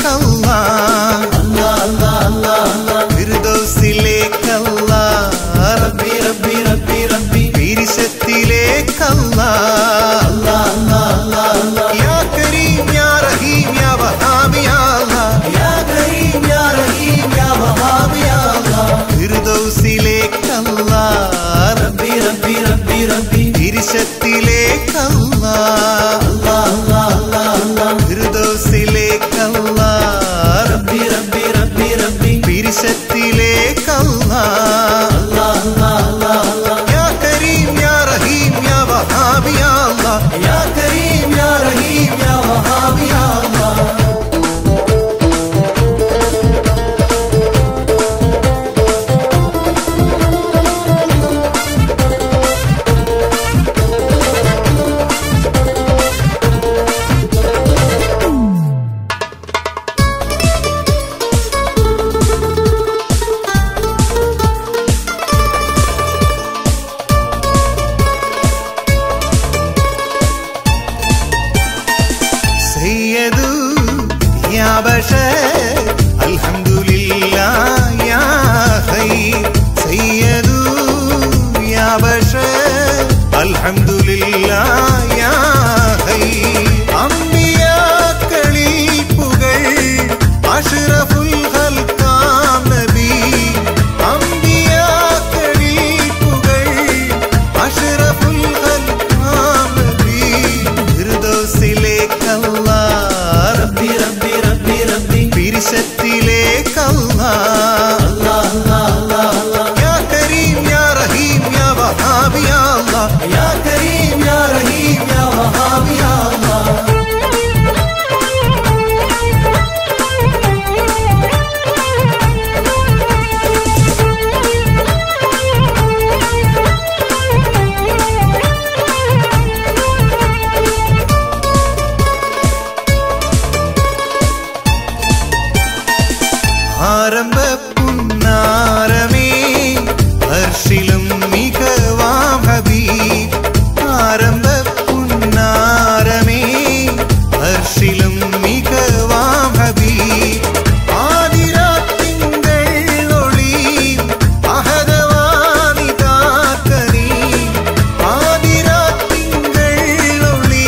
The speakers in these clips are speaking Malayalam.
ഫിർദൗസിലേക്കല്ലാ റബ്ബി റബ്ബി റബ്ബി റബ്ബി പിരിശത്തിലേക്കല്ലാ യാ കരീം യാ റഹീം യാ വഹാബ് യാ അല്ലാഹ് യാ കരീം യാ റഹീം യാ വഹാബ് യാ അല്ലാഹ് ഫിർദൗസിലേക്കല്ലാ റബ്ബി റബ്ബി റബ്ബി റബ്ബി പിരിശത്തിലേക്കല്ലാ ഫിർദൗസിലേക്കല്ലാ റബ്ബി റബ്ബി റബ്ബി റബ്ബി പിരിശത്തിലേക്കല്ലാ യാ കരീം യാ റഹീം യാ വഹാബ് യാ അല്ലാഹ് യാ കരീം യാ റഹീം യാ വഹാബ് യാ അല്ലാഹ് സയ്യദു യാ ബഷർ അൽഹംദുലില്ലാഹ് യാ ഖൈർ സയ്യദു യാ ബഷർ അൽഹംദുലില്ലാഹ് യാ ഖൈർ അമ്പിയാക്കളിൽ പുകൾ അഷ്റഫുൽ ഖൽഖാം നബി അമ്പിയാക്കളിൽ പുകൾ അഷ്റഫുൽ ഖൽഖാം നബി ഫിർദൗസിലേക്കല്ലാ റബ്ബി റബ്ബി റബ്ബി റബ്ബി പിരിശത്തിലേക്കല്ലാ യാ കരീം യാ റഹീം യാ വഹാബ് യാ അല്ലാഹ് യാ കരീം യാ റഹീം യാ വഹാബ് യാ അല്ലാഹ് ആരംഭ പുന്നാരമേ ഹർഷിലും മികവാം ഹബീബ് ആരംഭ പുന്നാരമേ ഹർഷിലും മികവാം ഹബീബ് ആതിരാത്തിങ്കൾ ഒളി അഹദവാനിതാക്കനീ ആതിരാത്തിങ്കൾ ഒളി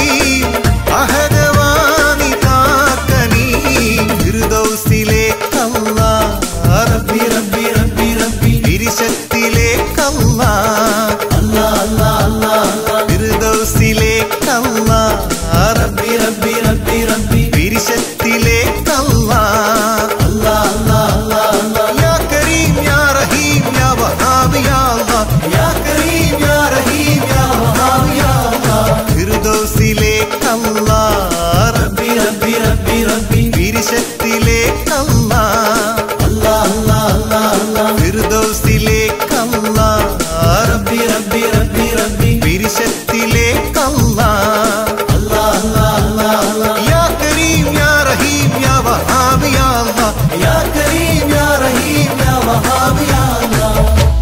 അഹദവാനിതാക്കനീ ഫിർദൗസിലേക്കല്ലാ റബ്ബി റബ്ബി റബ്ബി റബ്ബി പിരിശത്തിലേക്കല്ലാ അല്ലാ അല്ലാ അല്ലാ ഫിർദൗസിലേക്കല്ലാ റബ്ബി റബ്ബി റബ്ബി റബ്ബി പിരിശത്തിലേക്കല്ലാ അല്ലാ അല്ലാ അല്ലാ അല്ലാ യാ കരീം യാ റഹീം യാ വഹാബ് യാ അല്ലാഹ് യാ കരീം യാ റഹീം യാ വഹാബ് യാ അല്ലാഹ് ഫിർദൗസിലേക്കല്ലാ റബ്ബി റബ്ബി റബ്ബി റബ്ബി പിരിശത്തിലേക്കല്ലാ അല്ലാ അല്ലാ അല്ലാ അല്ലാ ഫിർദൗസിലേക്കല്ലാ റബ്ബി റബ്ബി റബ്ബി റബ്ബി പിരിശത്തിലേക്കല്ലാ അല്ലാ അല്ലാ അല്ലാ അല്ലാ യാ കരീം യാ റഹീം യാ വഹാബ് യാ അല്ലാഹ് യാ കരീം യാ റഹീം യാ വഹാബ് യാ അല്ലാഹ്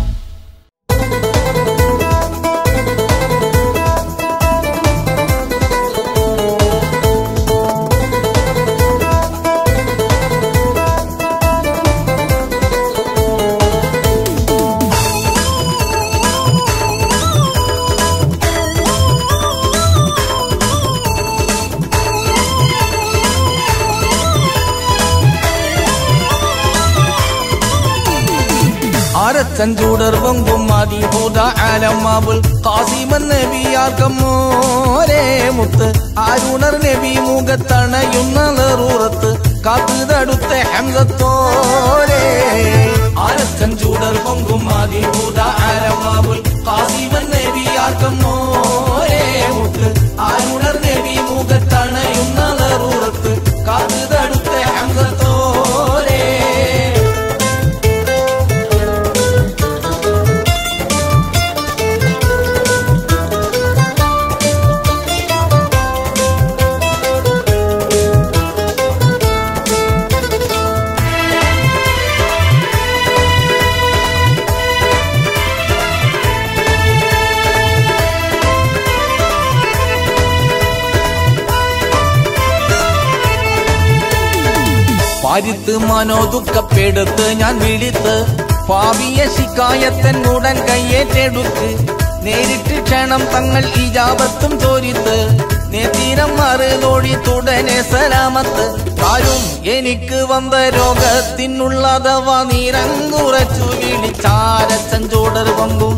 ആരത്തഞ്ചൂടർ പൊങ്കും മതിഹൂത ആലമാവുൽ കാസിമൻ നബിയാർക്കമ്മോരേ മുത്ത് ആരുണർ നബി മുഖത്തണയുന്ന നെറൂറത്ത് കാത്തു തടുത്ത ഹംസത്തോരേ ആരത്തഞ്ചൂടർ പൊങ്കും മതിഹൂത ആലമാവുൽ കാസിമൻ നബിയാർക്കമ്മോരേ മുത്ത് ആരുണർ നബി മുഖത്തണയുന്ന നെറൂറത്ത് കാത്തു തടുത്ത ഹംസത്തോരേ അരുത്ത് മനോദുഃഖപ്പെടുത്ത് ഞാൻ വിളിത്ത് പാവിയ ശിക്കായത്തൻ ഉടൻ കയ്യേറ്റെടുത്ത് നേരിട്ട് ക്ഷണം തങ്ങൾ ഇജാബത്തും ചോരിത്ത് നേതീരം മറുതോടി തുടനെ സലാമത്ത് ആരും എനിക്ക് വന്ന രോഗത്തിനുള്ളതവ നീരങ്കുറച്ചു വിളിച്ചാരച്ചഞ്ചോടർ പങ്കും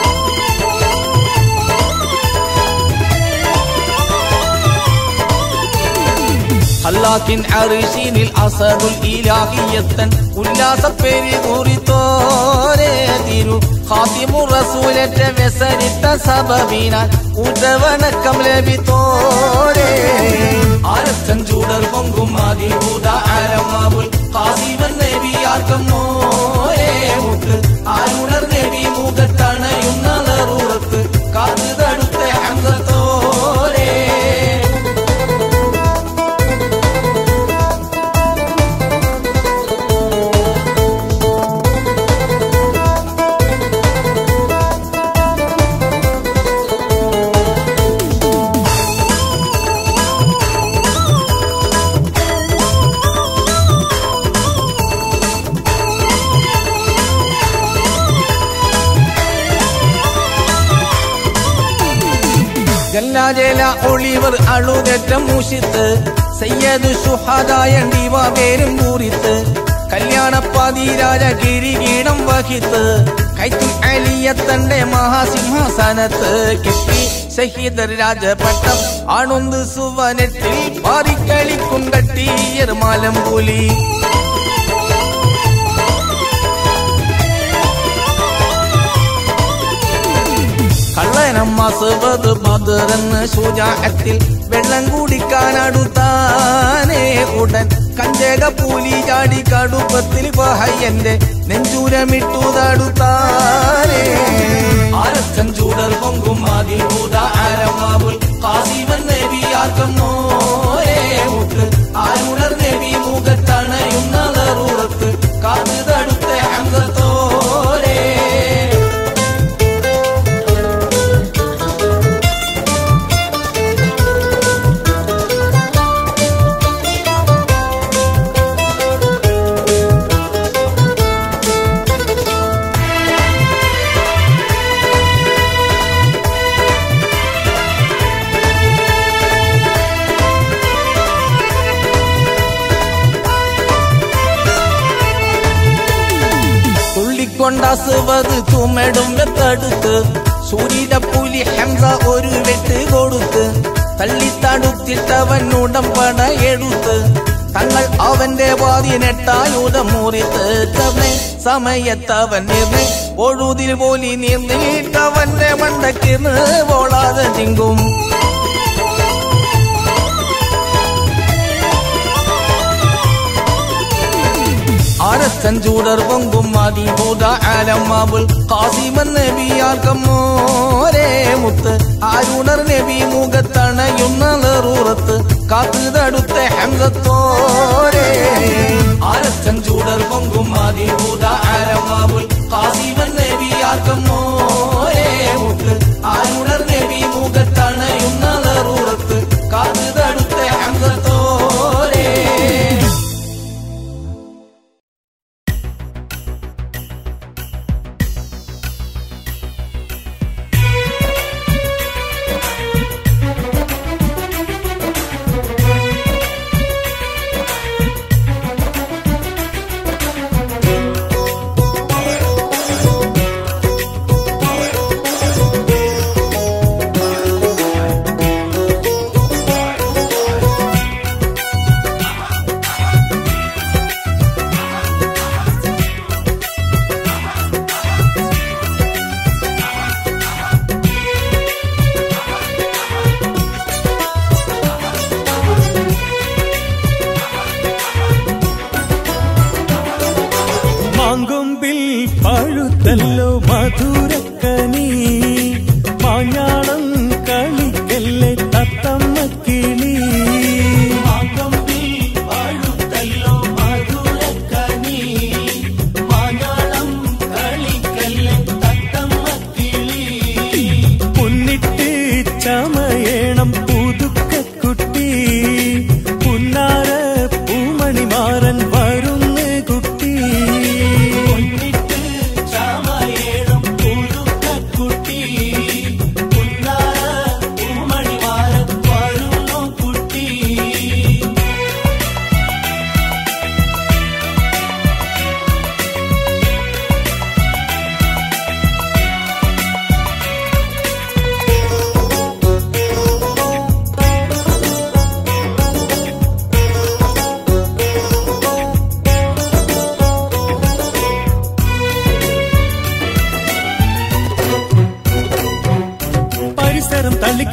അല്ലാക്കിൻ അറിഷീനിൽ അസറുൽ ഇലാഹിയത്തൻ ഉല്ലാസപ്പേരി കൂറിത്തോരേ തിരു ഖാത്തിമു റസൂലറ്റ വെസരിത്ത സബബിനാൽ ഉടവണക്കം ലഭിത്തോരേ ആരച്ചൻ ചൂടർ പൊങ്കും ആദിഭൂത ആരമാവുൽ ഖാസിമൻ നബിയാർക്കം മോരേ മുക്ക് ആരുണർ നബി മുഖത്തണയുന്ന നെറൂറത്ത് കാത് തടുത്ത ഹംസത്തോരേ ജല്ലാജല ഒളിവർ അളുതറ്റം മൂഷിത്ത് സയ്യദ് ഷുഹാദായ ഡിവ പേരും കൂറിത്ത് കല്യാണപ്പാതിരാജ കിരീടം വഹിത്ത് കൈത്തിൽ അലിയത്തന്റെ മഹാസിംഹാസനത്ത് കിട്ടി ഷഹീദർ രാജപട്ടം ആണുന്ത് സുവനത്തിൽ പാറിക്കളിക്കും കട്ടിയർ മാലം പുലി കള്ളനം മസുവത് ബദറെന്ന് ശുജാഅത്തിൽ വെള്ളം കുടിക്കാൻ അടുത്താനേ ഉടൻ കഞ്ചക പൂലി ചാടി കടുപ്പത്തിൽ പഹയന്റെ നെഞ്ചൂരമിട്ടു തടുത്താനേ ആരച്ചൻ ചൂടർ പൊങ്കും ആദിൽ ഭൂത ആരമാവുൽ കാസിമൻ നബിയാക്കം നോരേ മുക്ക് ആരുണർ നബി മുഖത്തണയുന്ന നെറൂറത്ത് കാത് തടുത്ത ഹംസത്തോരേ തുള്ളിക്കൊണ്ടാസുവത് തുമടും വെത്തടുത്ത് സൂര്യയുടെ പുലി ഹംസ ഒരു വെട്ട് കൊടുത്ത് തള്ളിത്തടുത്തിട്ടവൻ ഉടമ്പട എടുത്ത് തങ്ങൾ അവന്റെ വാതിനെട്ടായുധം മുറിത്ത് തവണ സമയത്തവൻ നിർന്ന് ഒഴുതിൽ പോലി നീർന്നിട്ടവന്റെ മണ്ടയ്ക്ക് പോളാതെ തിങ്കും ആരത്തൻ ചൂടർ പൊങ്കും മതിഭൂത ആലമാബുൽ കാസിമൻ നബിയാർക്കം മോരേ മുത്ത് ആരുണർ നബി മുഖത്തണയുന്ന നെറൂറത്ത് കാത്ത് തടുത്ത ഹംസത്തോരേ ആരത്തൻ ചൂടർ പൊങ്കും മതിഭൂത ആലമാബുൽ കാസിമൻ നബിയാർക്കം മോരേ മുത്ത് ആരുണർ നബി മുഖത്തണയുന്ന നെറൂറത്ത് കാത്ത് തടുത്ത ഹംസത്തോരേ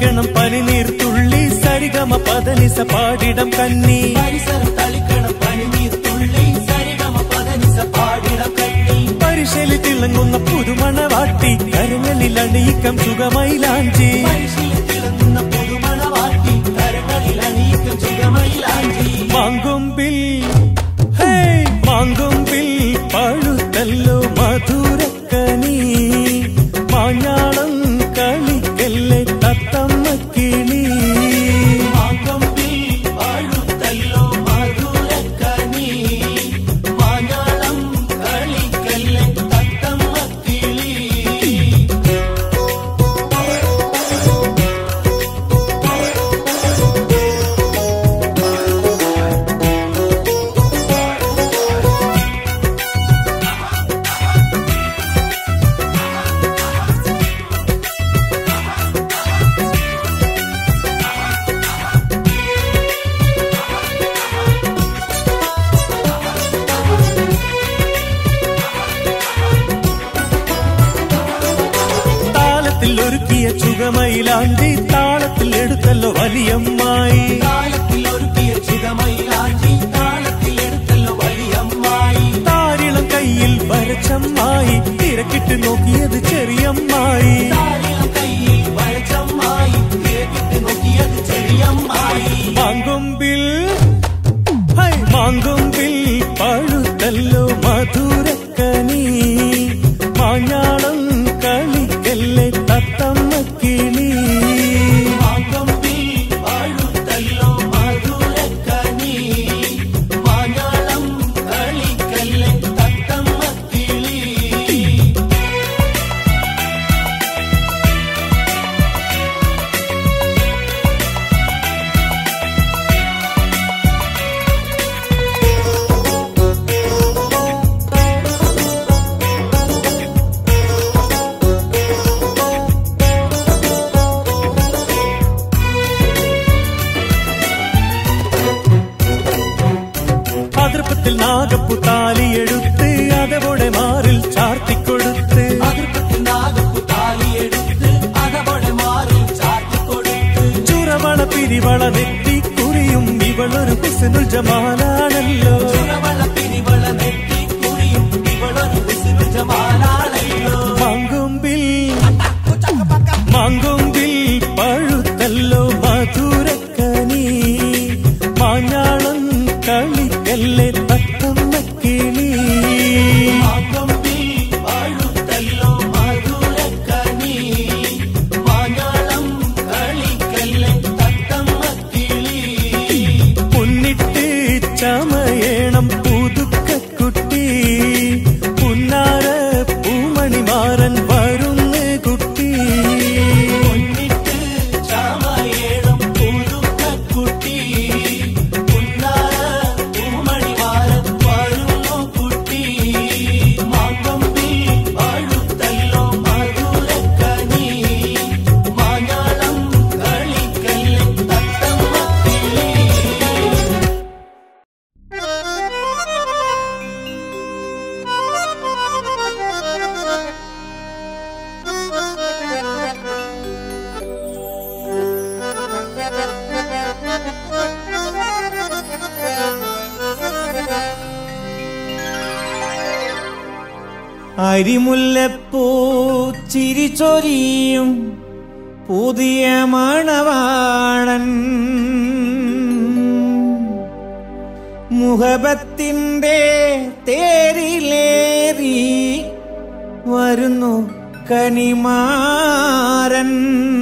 തളിക്കണം പനിനീർ തുള്ളി സരിഗമ പതനിസ പാടിടം കന്നി പരിസരം തളിക്കണം പനിനീർ തുള്ളി സരിഗമ പദനിസ പാടിടം കണ്ണി പരിശലി തിളങ്ങുന്ന പുതുമണവാട്ടി കരങ്ങളിൽ അണിയിക്കം സുഖമൈലാഞ്ചി പരിശീലി തിളങ്ങുന്ന പുതുമണവാട്ടി കരങ്ങളിൽ അണിയിക്കും ചുഗമയിലാഞ്ചി മാങ്കൊമ്പിൽ ഹേ മാങ്കൊമ്പിൽ പഴുത്തല്ലോ മധുരക്കനി മാഞ്ഞാളം കളിക്കല്ലേ തത്തമ്മ കിളി മാങ്കൊമ്പിൽ വാഴുത്തല്ലോ മധുരക്കനി മാഞ്ഞാളം കളിക്കല്ലെ തത്തമ്മ കിളി താളത്തിൽ ഒരുക്കിയ ചുകമയിലാണ്ടി താളത്തിൽ എടുത്തല്ലോ വലിയമ്മായി താളത്തിൽ ഒരുക്കിയ ചുഗമയിലാഞ്ചി താളത്തിൽ എടുത്തല്ലോ വലിയമ്മായി താരിളം കയ്യിൽ വരച്ചമ്മായി തിരക്കിട്ട് നോക്കിയത് ചെറിയമ്മായി താരിളം കയ്യിൽ വരച്ചമ്മായി തിരക്കിട്ട് നോക്കിയത് ചെറിയമ്മായി മാങ്കൊമ്പിൽ ഹൈ മാങ്കൊമ്പിൽ പഴുത്തല്ലോ മധുരക്കനി മാഞ്ഞാളം കളിക്കല്ലേ തത്തമ്മ കിളി മാങ്കൊമ്പിൽ വാഴുത്തല്ലോ മധുരക്കനി മാഞ്ഞാളം കളിക്കല്ലെ തത്തമ്മ കിളി അതിർപ്പത്തിൽ നാഗപ്പു താലിയെടുത്ത് അതവോടെ മാറിൽ ചാർത്തിക്കൊടുത്ത് അതിർപ്പത്തിൽ നാഗപ്പു താലിയെടുത്ത് അതവടെ മാറിൽ ചാർത്തിക്കൊടുത്ത് ചുറവള പിരിവള നെറ്റി കുറിയും ഇവളൊരു കുസിനുൽ ജമാലാണല്ലോ ചുരവള പിരിവള നെറ്റി കുറിയും ഇവളൊരു വിസിലു ജമാലാണല്ലോ മാങ്കൊമ്പിൽ മാങ്കൊമ്പിൽ പഴുത്തല്ലോ മധുരക്കനി മാഞ്ഞാളം കളിക്കല്ലേ തത്തമ്മ കിളി മാങ്കൊമ്പിൽ വാഴുത്തല്ലോ മധുരക്കനി മാഞ്ഞാളം കളിക്കല്ലെ തത്തമ്മ കിളി പൊന്നിട്ട് ചമയണം പുതുക്കുട്ടി പുന്നാര പൂമണിമാറൻ വരുന്ന് കുട്ടി പൊന്നിട്ട് ചാമയേണം പുതുക്കുട്ടി പുന്നാര പൂമണിമാരൻ വരുന്നു കുട്ടി മാങ്കൊമ്പിൽ വാഴുത്തല്ലോ മധുരക്കനി മാഞ്ഞാളം കളിക്കല്ലെ തത്തമ്മ കിളി അരിമുല്ലപ്പൂ ചിരിച്ചൊരിയും പുതിയ മണവാളൻ മുഹബത്തിൻ്റെ തേരിലേറി വരുന്നു കനിമാരൻ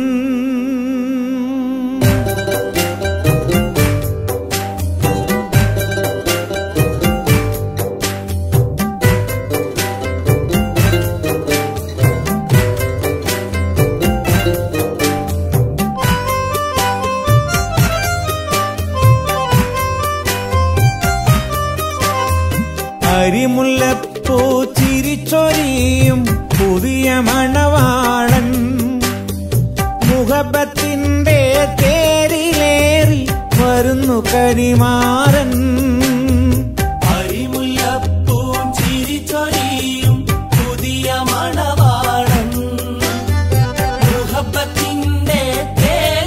അരിമുല്ലപ്പൂ ചിരിച്ചൊരിയും പുതിയ മണവാളൻ മുഹബത്തിന്റെ തേരിലേറി വരുന്നു കരിമാറൻ അരിമുല്ലപ്പൂം ചിരിച്ചൊരിയും പുതിയ മണവാളൻ മുഹബത്തിന്റെ തേ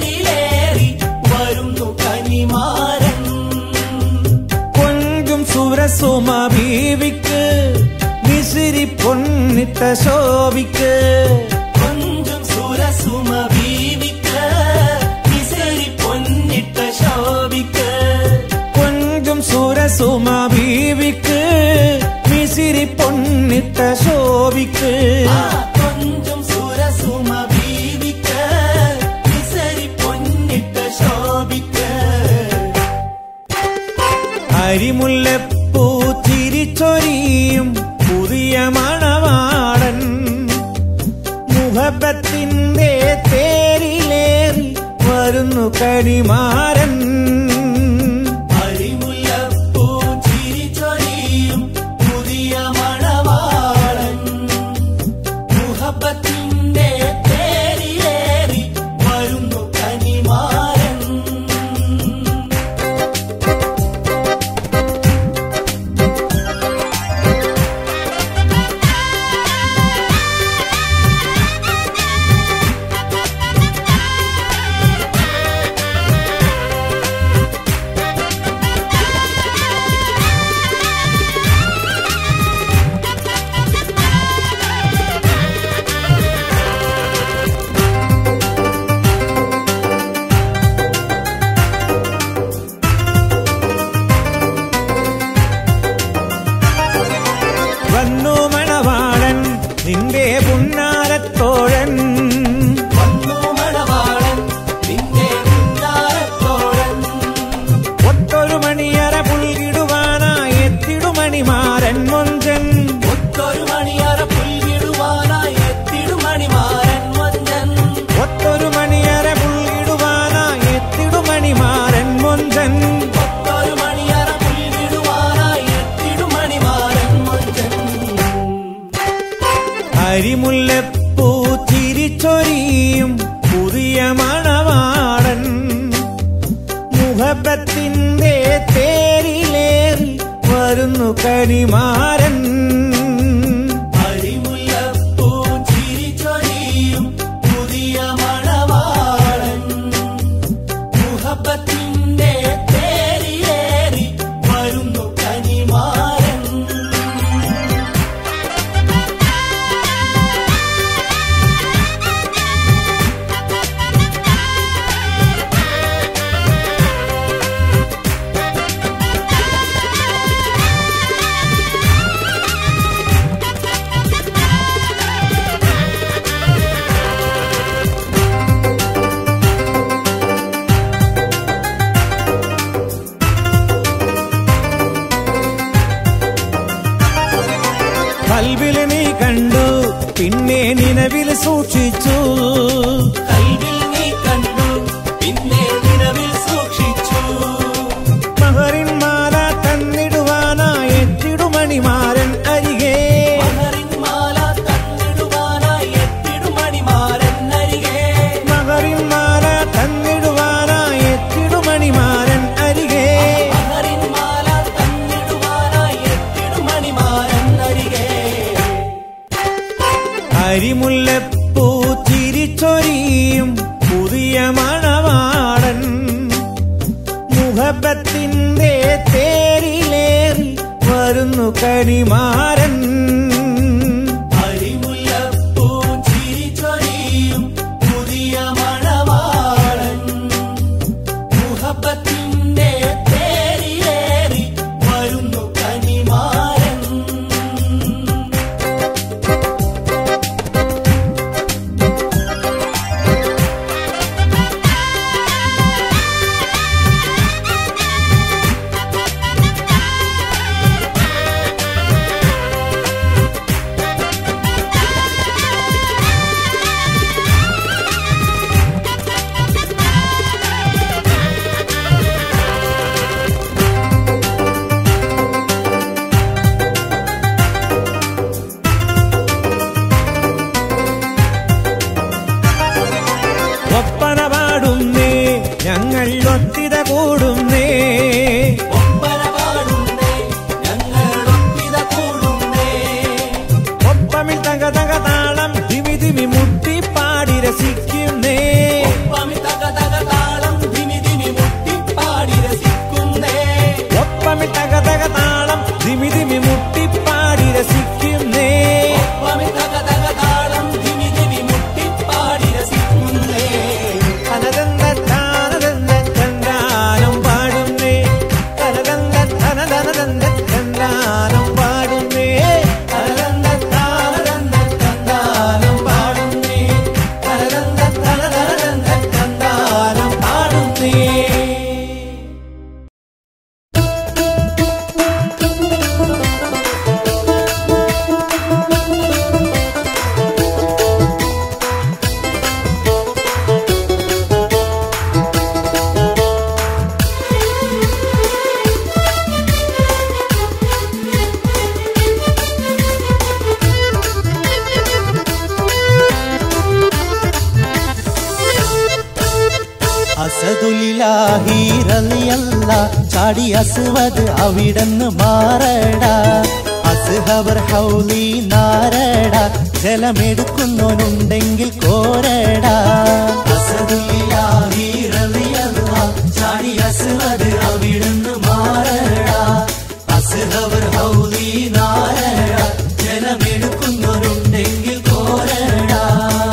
സുമ ബീവിക്ക് മിസിരി പൊന്നിട്ട ശോഭിക്ക് கொஞ்சம் சுரசும வீவிக்க விசரி பொன்னிட்ட சோபிக்க കൊഞ്ചും സുരസുമ ബീവിക്ക് മിസിരി പൊന്നിട്ട ശോഭിക്ക് ஆ, கொஞ்சம் சுரசும வீவிக்க விசரி பொன்னிட்ட சோபிக்க അരിമുല്ലപ്പൂ ചിരിച്ചൊരിയും പുതിയ മണവാളൻ മുഹബത്തിന്റെ തേരിലേറി വരുന്നു കണിമാരൻ അരിമുല്ലപ്പൂ ചിരിച്ചൊരിയും പുതിയ മണവാളൻ മുഹബത്തിന്റെ തേരിലേറി വരുന്നു കനിമാരൻ വന്നു മണവാളൻ നിന്റെ പുന്നാരത്തോഴൻ വന്നു മണവാളൻ നിന്റെ പിന്നാരത്തോഴൻ ഒത്തൊരു മണിയറ പുൽകിടുവാനായി എത്തിടുമണിമാരൻ മൊഞ്ചൻ ഒത്തൊരു മണിയറ പുൽവിടുവാനായി എത്തിടുമണിമാരൻ മഞ്ചൻ ഒത്തൊരു മണിയറ പുൽകിടുവാനായി എത്തിടുമണിമാരൻ മൊഞ്ചൻ ഒത്തൊരു മണിയറ പുൽവിടുവാനായി എത്തിടുമണിമാരൻ മഞ്ചൻ അരിമുല്ലപ്പൂ ചിരിച്ചൊരിയും പുതിയ മണവാളൻ മുഹബത്തിന്റെ തേരിലേറി വരുന്നു കണിമാരൻ അരിമുല്ലപ്പൂ ചിരിച്ചൊരിയും പുതിയ മണവാളൻ മുഹബത്തിന്റെ തേരിലേറി വരുന്നു കനിമാരൻ കൽവിൽ നീ കണ്ടു പിന്നെ നിലവിൽ സൂക്ഷിച്ചു കൽവിൽ നീ കണ്ടു പിന്നെ നിലവിൽ സൂക്ഷിച്ചു മഹറിൻ മാല തന്നിടുവാനായി എത്തിടുമണിമാരൻ അരികെ മഹറിൻ മാല തന്നിടുവാനായി എത്തിടുമണിമാരൻ അരികെ മഹറിൻ മാല തന്നിടുവാനായി എത്തിടുമണിമാരൻ അരികെ മഹറിൻ മാല തന്നിടുവാനായി എത്തിടുമണിമാരൻ അരികെ അരിമുല്ലപ്പൂ ചിരിച്ചൊരിയും പുതിയ മണവാളൻ മുഹബത്തിന്റെ തേരിലേറി വരുന്നു കണിമാരൻ അരിമുല്ലപ്പൂ ചിരിച്ചൊരിയും പുതിയ മണവാളൻ മുഹബത്തിന്റെ തേരിലേറി വരുന്നു കനിമാരൻ അസദുല്ലാഹി റളിയല്ല ചാടി അസ്വദ് അവിടന്ന് മാറടാ അസ്ഹവർ ഹൗലി നാരട ജലമെടുക്കുന്നവനുണ്ടെങ്കിൽ കോരടാ അസദുല്ലാഹി റളിയല്ല ചാടി അസ്വദ് അവിടന്ന് മാറടാ അസ്ഹവർ ഹൗലി നാരട ജലമെടുക്കുന്നവരുണ്ടെങ്കിൽ കോരടാ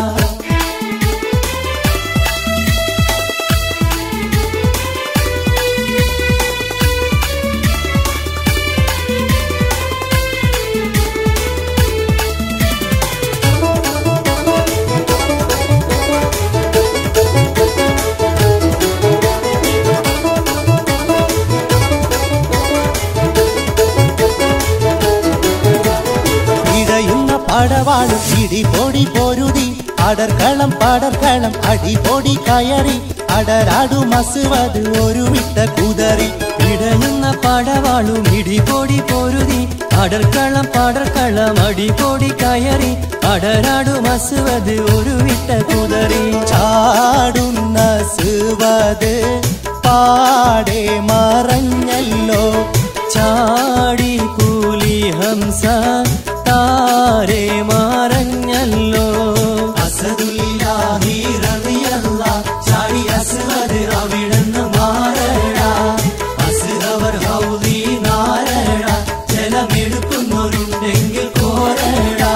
ഇടയുന്ന പടവാളും ഇടിപൊടി പൊരുതി അടർക്കളം പടർക്കളം അടിപൊടി കയറി അടരാടു മസുവത് ഒരു വിട്ട കുതറി ഇടയുന്ന പടവാളും ഇടിപൊടി പൊരുതി അടർക്കളം പടർക്കളം അടിപൊടി കയറി അടരാടു മസുവത് ഒരു വിട്ട കുതറി ചാടുന്ന സുവത് പാടെ മറഞ്ഞല്ലോ ചാടി കൂലി ഹംസ താരെ മറഞ്ഞല്ലോ അസദുല്ലാഹി റളിയല്ല ചാടി അസ്വദ് അവിടുന്ന് മാറടാ അസ്ഹവർ ഹൗലി നാരട ജലമെടുക്കുന്നവരുണ്ടെങ്കിൽ കോരടാ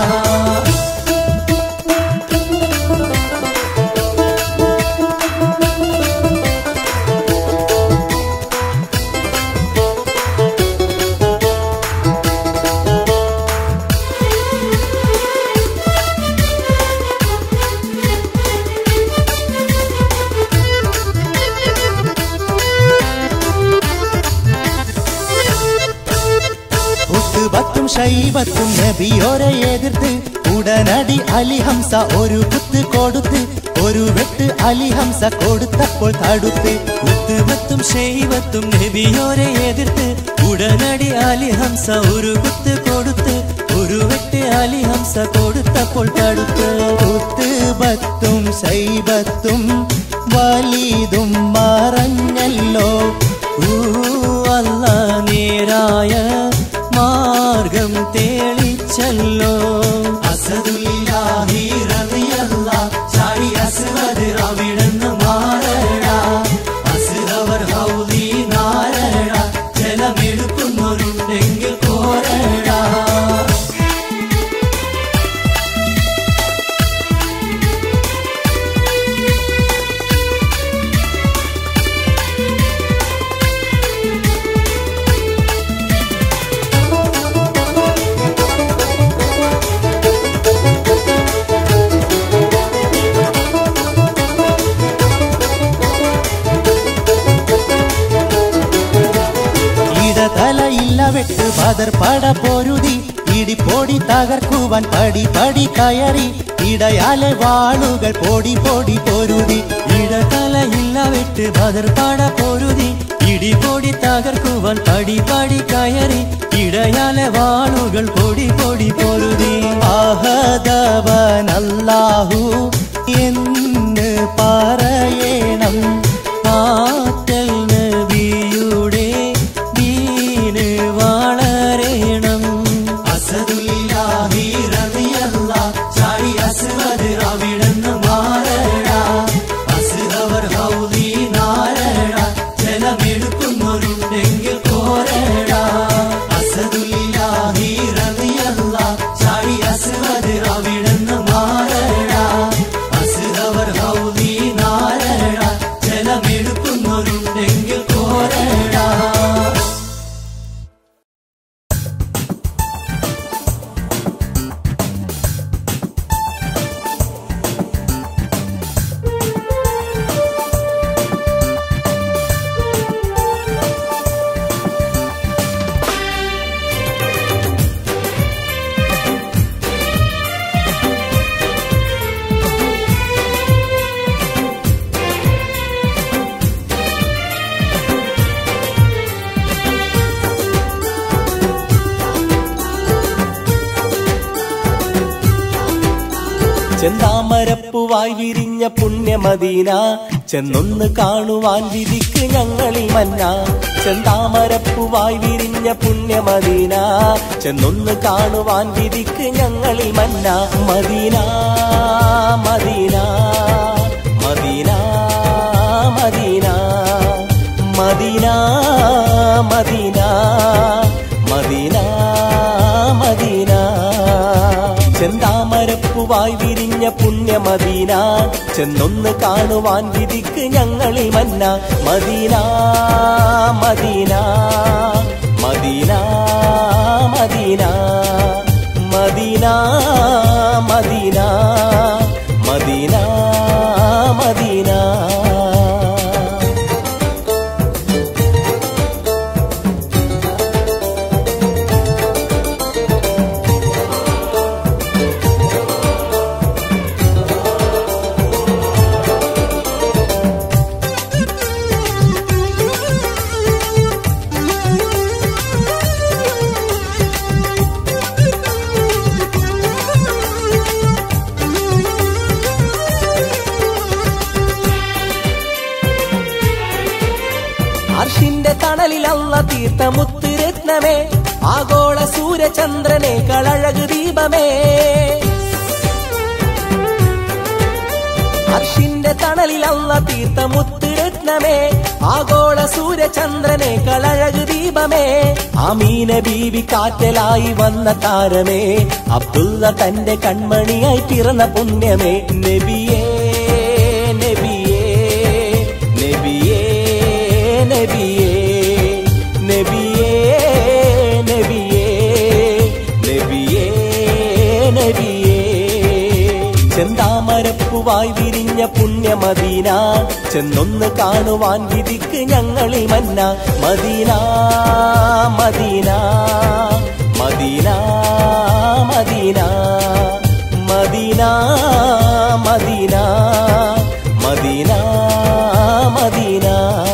ഉത്തുബത്തും ഷൈബത്തും നബിയോരെ എതിർത്ത് ഉടനടി അലിഹംസ ഒരു കുത്ത് കൊടുത്ത് ഒരു വെട്ട് അലിഹംസ കൊടുത്തപ്പോൾ തടുത്ത് ഉത്തുമത്തും ഷെയ്വത്തും നബിയോരെ എതിർത്ത് ഉടനടി അലിഹംസ ഒരു കുത്ത് കൊടുത്ത് ഒരു വെട്ട് അലിഹംസ കൊടുത്തപ്പോൾ തടുത്ത് ഉത്തുബത്തും ഷൈബത്തും വലീതും മറഞ്ഞല്ലോ ഊ അല്ല നേരായ മാർഗം തേളിച്ചല്ലോ അസദുല്ലാഹി റളിയല്ല ചാടി അസ്വദ് അവിടുന്ന് മാറടാ അസ്ഹവർ ഹൗലി നാരട ജലമെടുക്കുന്നവരുണ്ടെങ്കിൽ കോരടാ ഇടതലയില്ല വെട്ട് ബദർ പട പൊരുതി ഇടിപ്പൊടി തകർക്കുവാൻ പടി പടി കയറി ഇടയാലെ വാളുകൾ പൊടി പൊടി പൊരുതി ഇടതലയില്ല വെട്ട് ബദർപാട പൊരുതി ഇടിപൊടി തകർക്കുവാൻ പടി പടി കയറി ഇടയാലെ വാളുകൾ പൊടി പൊടി പൊരുതി ആഹദവൻ അല്ലാഹു എന്ന് പറയണം ആറ്റൽ നബിയുടെ ദീന് വളരേണം അസദുല്ലാഹി റളിയല്ല ചാടി അസ്വദ് അവിടുന്ന് മാറടാ അസ്ഹവർ ഹൗലി നാരട ജലമെടുക്കുന്നവരുണ്ടെങ്കിൽ കോരടാ അസദുല്ലാഹി റളിയല്ല ചാടി അസ്വദ് അവിടുന്ന് മാറടാ അസ്ഹവർ ഹൗലി നാരട ജലമെടുക്കുന്നവരുണ്ടെങ്കിൽ ചെന്താമരപ്പൂവായി വിരിഞ്ഞ പുണ്യമദീന ചെന്നൊന്ന് കാണുവാൻ വിധിക്ക് ഞങ്ങളിൽ മന്ന ചെന്താമരപ്പൂവായി വിരിഞ്ഞ പുണ്യമദീന ചെന്നൊന്ന് കാണുവാൻ വിധിക്ക് ഞങ്ങളിൽ മന്ന മദീന മദീന മദീന മദീന മദീന മദീന മദീന മദീന ചെന്താമരപ്പുവായി വിരിഞ്ഞ പുണ്യമദീന ചെന്നൊന്ന് കാണുവാൻ വിധിക്ക് ഞങ്ങളിൽ മന്ന മദീന മദീന മദീന മദീന മദീന മദീന മദീന മദീന അർഷിന്റെ തണലിലല്ല തീർത്ത മുത്തുരത്നമേ ആഗോള സൂര്യചന്ദ്രനെ കളഴകു ദീപമേ അർഷിന്റെ തണലിലല്ല തീർത്ത മുത്തുരത്നമേ ആഗോള സൂര്യചന്ദ്രനെ കളഴകു ദീപമേ ആമീന ബീവി കാറ്റലായി വന്ന താരമേ അബ്ദുള്ള തന്റെ കൺമണിയായി പിറന്ന പുണ്യമേ നബിയേ നബിയേ നബിയേ നബിയേ നബിയേ നബിയേ നബിയേ നബിയേ ചെന്താമരപ്പുവായി വിരിഞ്ഞ പുണ്യമദീന ചെന്നൊന്ന് കാണുവാൻ വിധിക്ക് ഞങ്ങളിൽ മന്ന മദീന മദീന മദീന മദീന മദീന മദീന മദീന മദീന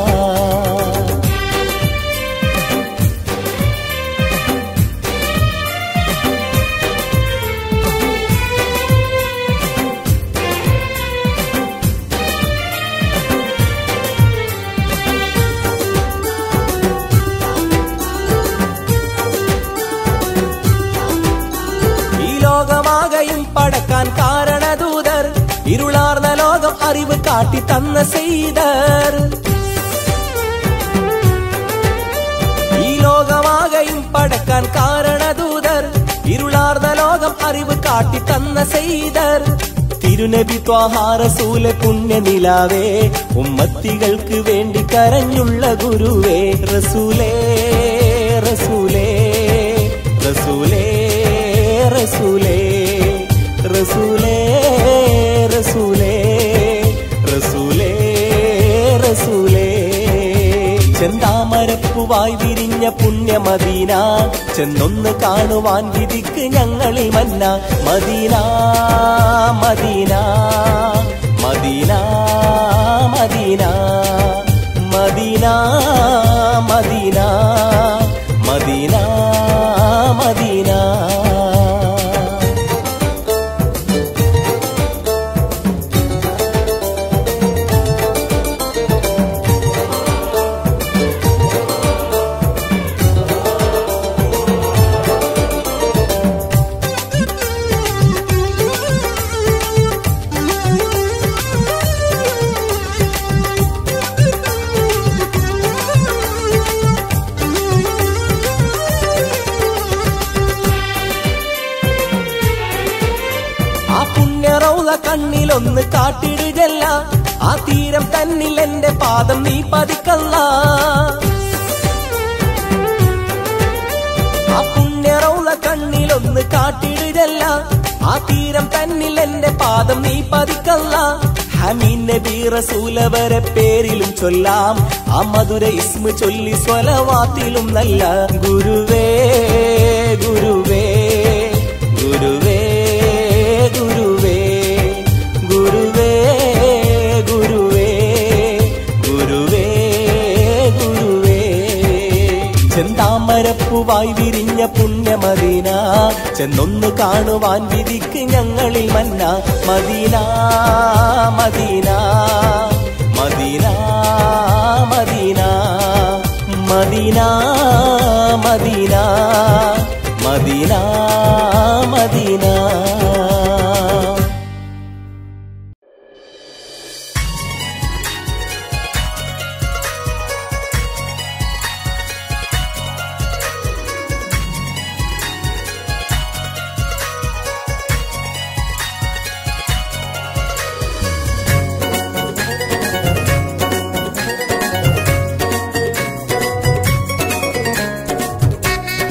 ഈ ലോകമാകയും പടക്കാൻ കാരണദൂതർ ഇരുളാർന്ന ലോകം അറിവ് കാട്ടി തന്ന സെയ്തർ ഈ ലോകമാകയും പടക്കാൻ കാരണദൂതർ ഇരുളാർന്ന ലോകം അറിവ് കാട്ടി തന്ന സെയ്തർ തിരുനബി ത്വാഹാരസൂല പുണ്യനിലാവേ ഉമ്മത്തികൾക്ക് വേണ്ടി കരഞ്ഞുള്ള ഗുരുവേ റസൂലേ റസൂലേ റസൂലേ റസൂലേ റസൂലേ റസൂലേ റസൂലേ റസൂലേ ചെന്താമരപ്പുവായി വിരിഞ്ഞ പുണ്യമദീന ചെന്നൊന്ന് കാണുവാൻ വിധിക്ക് ഞങ്ങളിൽ മന്ന മദീന മദീന മദീന മദീന മദീന മദീന മദീന മദീന ആ പുണ്യറൗല കണ്ണിലൊന്ന് കാട്ടിടുകല്ല ആ തീരം തന്നിൽ എന്റെ പാദം നീ പതിക്കല്ല ആ പുണ്യറൗല കണ്ണിലൊന്ന് കാട്ടിടുകല്ല ആ തീരം തന്നിൽ എന്റെ പാദം നീ പതിക്കല്ല ഹമീൻ നബി റസൂലവരെ പേരിലും ചൊല്ലാം ആ മധുര ഇസ്മ ചൊല്ലി സ്വലവാത്തിലും നല്ല ഗുരുവേ ഗുരുവേ ഗുരുവേ ഗുരുവേ ഗുരുവേ ഗുരുവേ ഗുരുവേ ഗുരുവേ ചെന്താമരപ്പുവായി വിരിഞ്ഞ പുണ്യമദീന ചെന്നൊന്ന് കാണുവാൻ വിധിക്ക് ഞങ്ങളിൽ മന്ന മദീന മദീന മദീന മദീന മദീന മദീന മദീന മദീന ും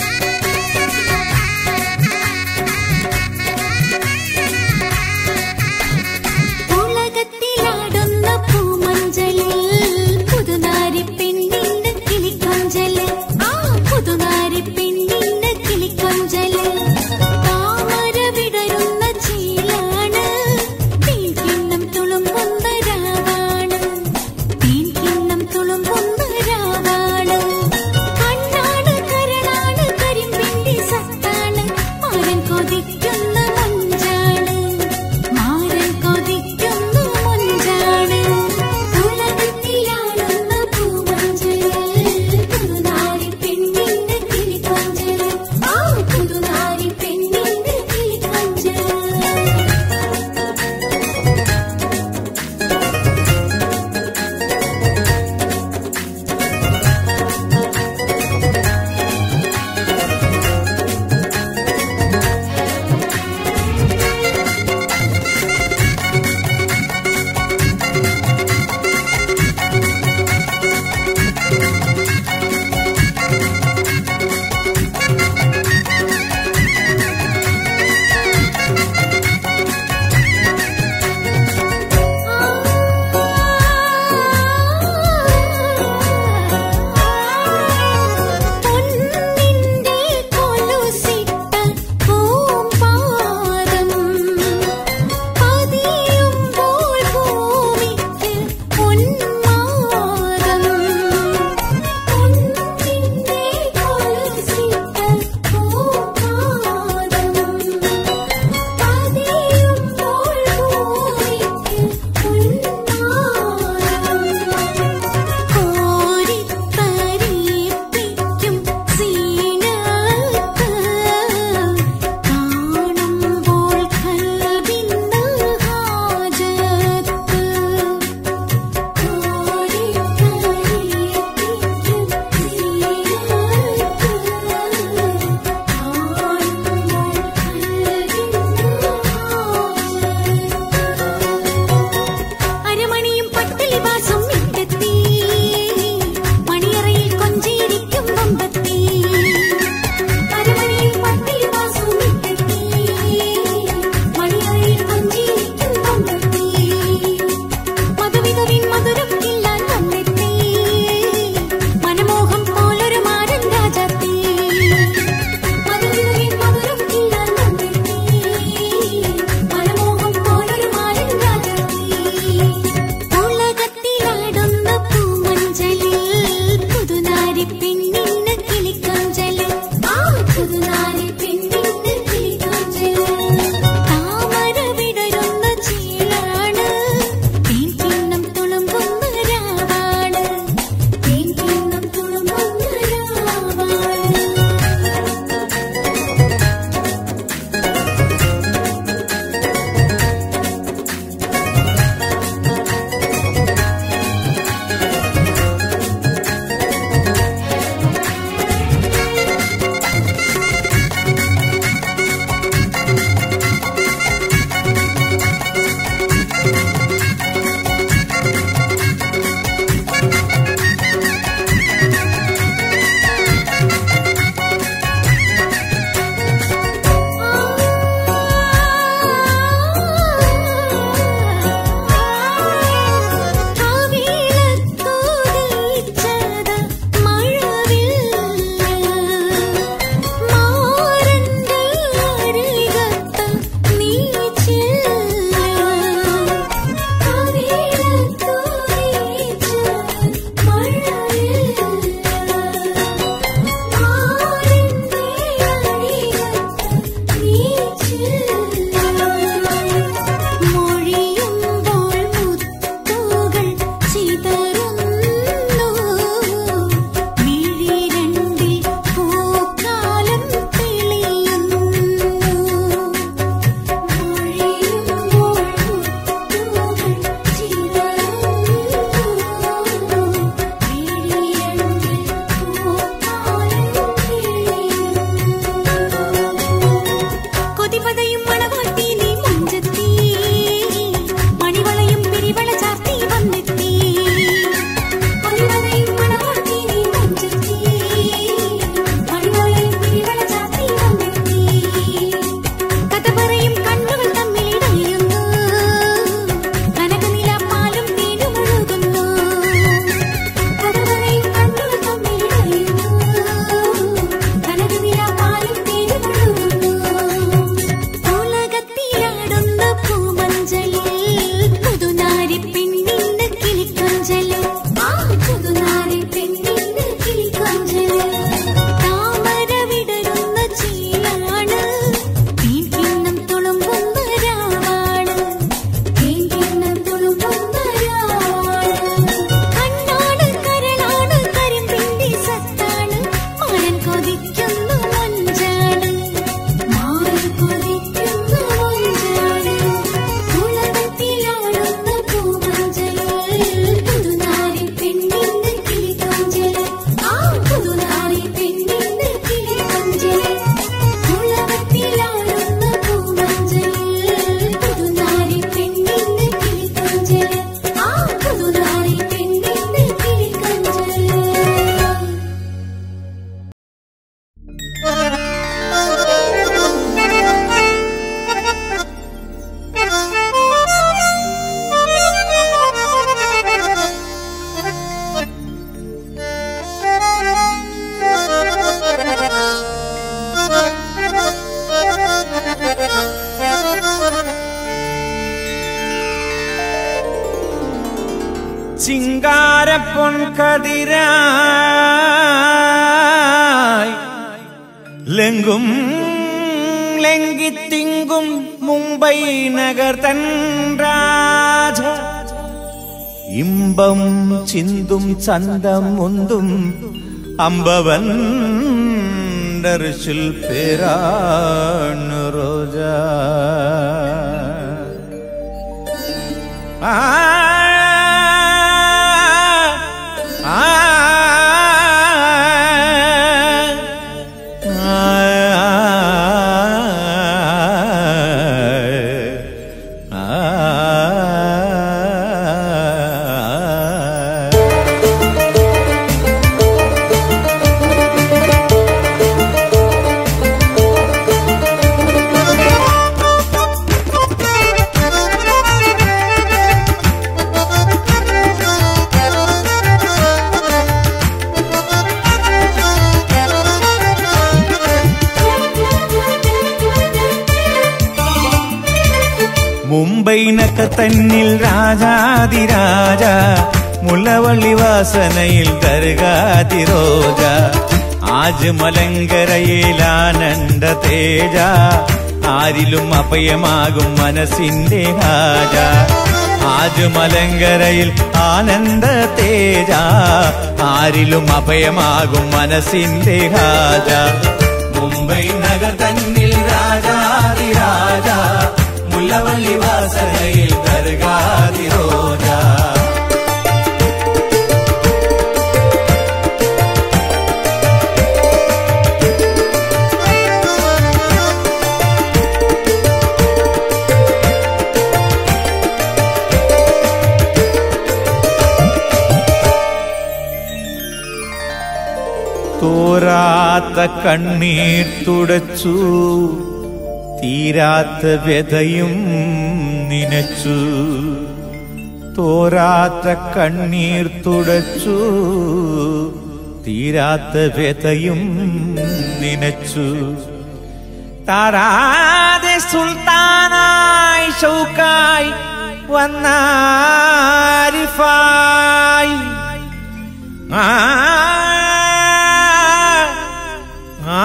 ചിങ്കാരപ്പൊൻ കതിരായി ലെങ്കും ലെങ്കിത്തിങ്കും മുംബൈ നഗർ തൻ രാജ ഇമ്പം ചിന്തും ചന്തം മുന്തും അമ്പവൻ ദർശിൽ പേരാണ് റോജ ആ ആ മുംബൈനൊക്കെ തന്നിൽ രാജാതിരാജ മുല്ലവള്ളി വാസനയിൽ ദർഗാതിരോജ ആജ് മലങ്കരയിൽ ആനന്ദ തേജ ആരിലും അഭയമാകും മനസ്സിന്റെ ഹാജ ആജ് മലങ്കരയിൽ ആനന്ദ തേജ ആരിലും അഭയമാകും മനസ്സിന്റെ ഹാജ മുംബൈ നഗർ തന്നിൽ രാജാതിരാജ മുല്ലവള്ളി വാസനയിൽ ദർഗാതിരോജ തോരാത്ത കണ്ണീർ തുടച്ചു തീരാത്ത വ്യതയും നിനച്ചു തോരാത്ത കണ്ണീർ തുടച്ചു തീരാത്ത വ്യതയും നിനച്ചു താരാതെ സുൽത്താനായി ഷൗക്കായി വന്നാരിഫായി ആ ആ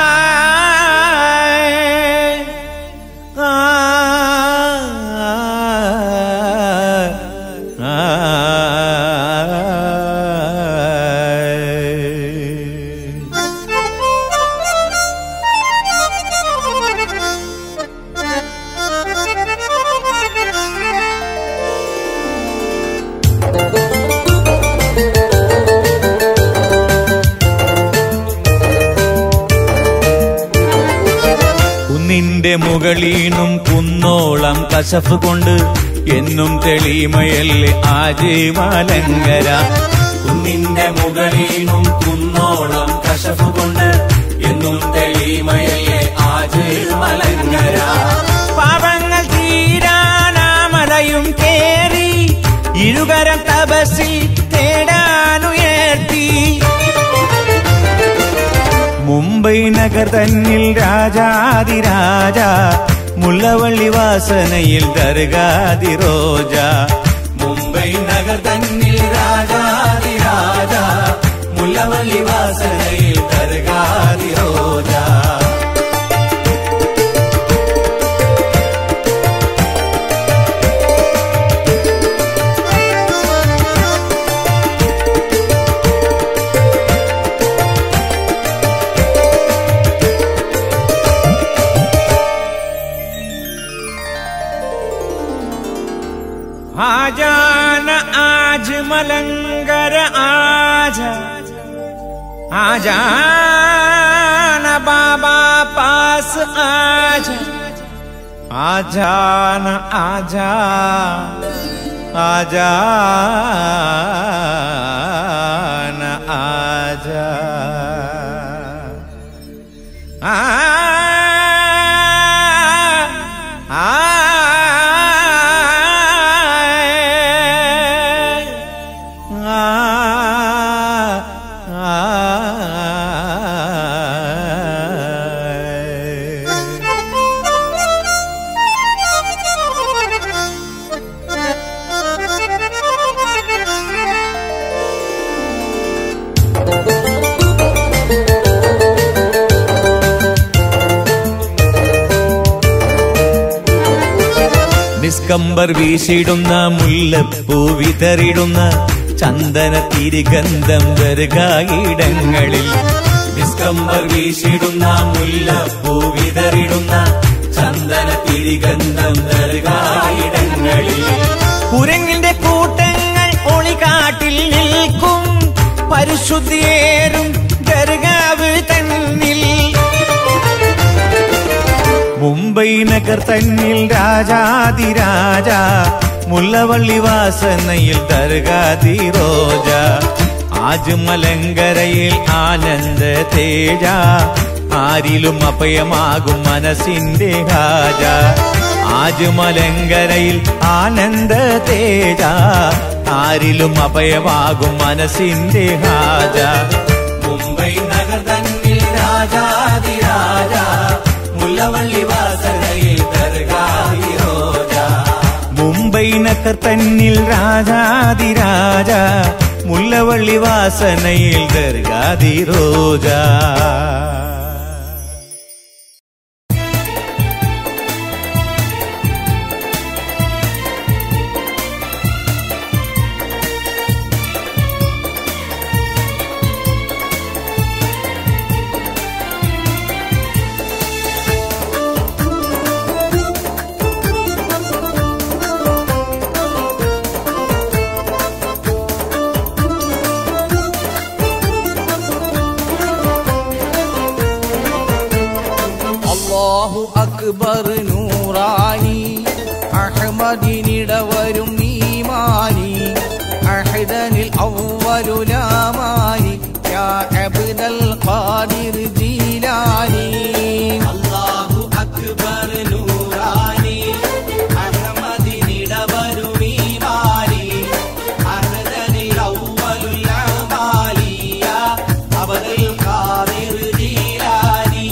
കുന്നിന്റെ മുകളീനും കുന്നോളം കശഫ് കൊണ്ട് എന്നും തെളിമയല്ലേ ആജേ മലങ്കര കുന്നിന്റെ മുകളീനും കുന്നോളം കശഫ് കൊണ്ട് എന്നും തെളിമയല്ലേ ആജേ മലങ്കര പാപങ്ങൾ തീരാനാമലയും കേറി ഇരുകരം തപസ്സിൽ തേടാനുയർത്തി മുംബൈ നഗർ തന്നിൽ രാജാതിരാജ മുല്ലവള്ളി വാസനയിൽ ദർഗാതിരോജ മുംബൈ നഗർ തന്നിൽ രാജാതിരാജ മുല്ലവള്ളി വാസനയിൽ ദർഗാതിരോജ आजान आज मलंगर आज आजान बाबा पास आज आजान आजा आजान आजा आ Thank you. ഡിസ്കംബർ വീശിടുന്ന മുല്ലപ്പൂ വിതറിടുന്ന ചന്ദന തിരിഗന്ധം ദർഗായിടങ്ങളിൽ ഡിസ്കംബർ വീശിടുന്ന മുല്ലപ്പൂ വിതറിടുന്ന ചന്ദന തിരിഗന്ധം ദർഗായിടങ്ങളിൽ കുരങ്ങിന്റെ കൂട്ടങ്ങൾ ഒളികാട്ടിൽ നിൽക്കും പരിശുദ്ധിയേറും ദർഗാവ് തന്നിൽ മുംബൈ നഗർ തന്നിൽ രാജാതിരാജ മുല്ലവള്ളി വാസനയിൽ ദർഗാതി റോജ ആജുമലങ്കരയിൽ ആനന്ദ തേജ ആരിലും അഭയമാകും മനസ്സിന്റെ ഹാജ ആജുമലങ്കരയിൽ ആനന്ദ തേജ ആരിലും അഭയമാകും മനസ്സിന്റെ ഹാജ മുംബൈ നഗർ തന്നിൽ രാജാതിരാജ മുല്ലവള്ളി വാസനയിൽ ദർഗാതി റോജ മുംബൈ നഗർ തന്നിൽ രാജാതിരാജ മുല്ലവള്ളി വാസനയിൽ ദർഗാതി റോജ അള്ളാഹു അക്ബർ നൂറാനി അഹമ്മദിനിടവരും നീമാനി അഹദനിൽ ഔവലുലാമാനി യാ അബ്ദൽ ഖാദിർ ജീലാനി അല്ലാഹു അക്ബർ നൂറാനി അഹമ്മദിനിടവരും ഈമാനി അഹദനിൽ അവ്വലുൽ അമാലിയ അബദൽ ഖാദിർ ജീലാനി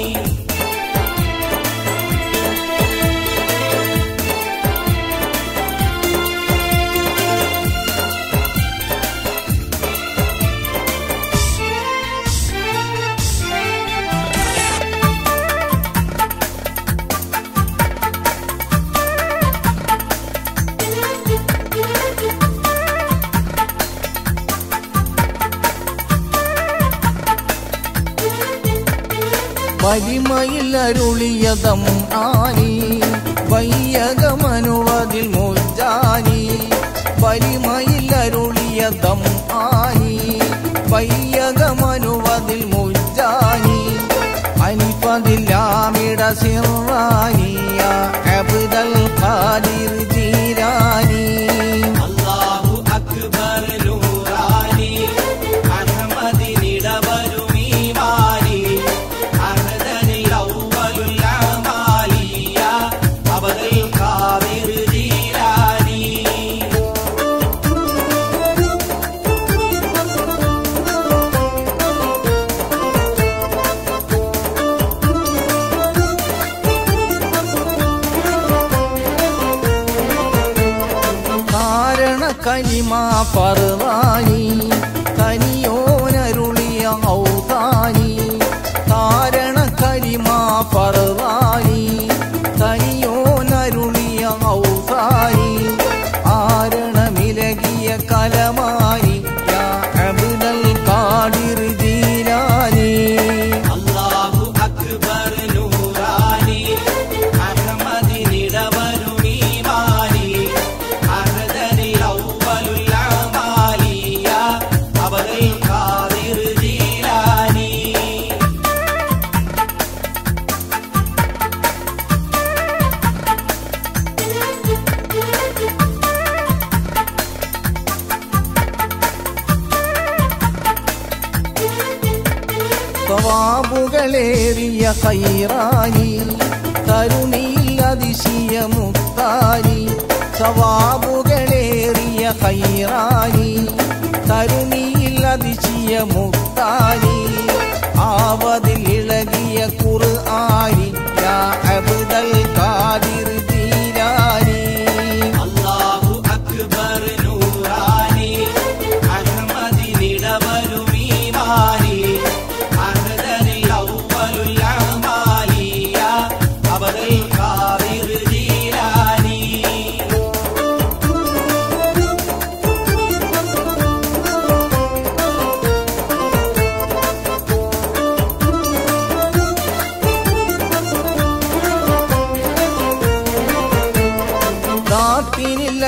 വലിമയിൽ അരുളിയതം ആനി വയ്യകമനുവതിൽ മുജാനി വലിമയിൽ അരുളിയതം ആനി വയ്യകമനുവതിൽ മുജാനി അനിപ്പതില്ലാമിട സിറാനിയ അബ്ദൽ ഖാദിർ ജീരാനി അല്ലാഹു അക്ബർ നൂറാനി അഹമ്മദിനിടവരും ഈമാനി അഹദനിൽ അവ്വലുൽ അമാലിയ അബദൽ ഖാദിർ ജീലാനി കാരണ കനിമ പറവാനി കനിയോനരുളിയ ഔതാനി കാരണ കനിമ പറവാനി കനിയോനരുളിയ ഔതാനി ആരണമിലകിയ കലമാനി യാ അബ്ദൽ ഖാദിർ ജീലാനി അല്ലാഹു അക്ബർ നൂറാനി അഹമ്മദിനിടവരും ഈമാനി അഹദനിൽ അവ്വലുൽ അമാലിയ അബദൽ ഖാദിർ ജീലാനി സവാബുകളേറിയ കൈറാനി കരുണയിൽ അതിശയ മുക്താനി സവാബുകളേറിയ കൈറാനി കരുണയിൽ അതിശയ മുക്താനി ആവതിൽ ഇളകിയ ഖുർആനി യാ അബ്ദൽ ഖാദിർ ജീലാനി അല്ലാഹു അക്ബർ നൂറാനി അഹമ്മദിനിടവരും ഈമാനി അഹദനിൽ അവ്വലുൽ അമാലിയ അബദൽ ഖാദിർ ജീലാനി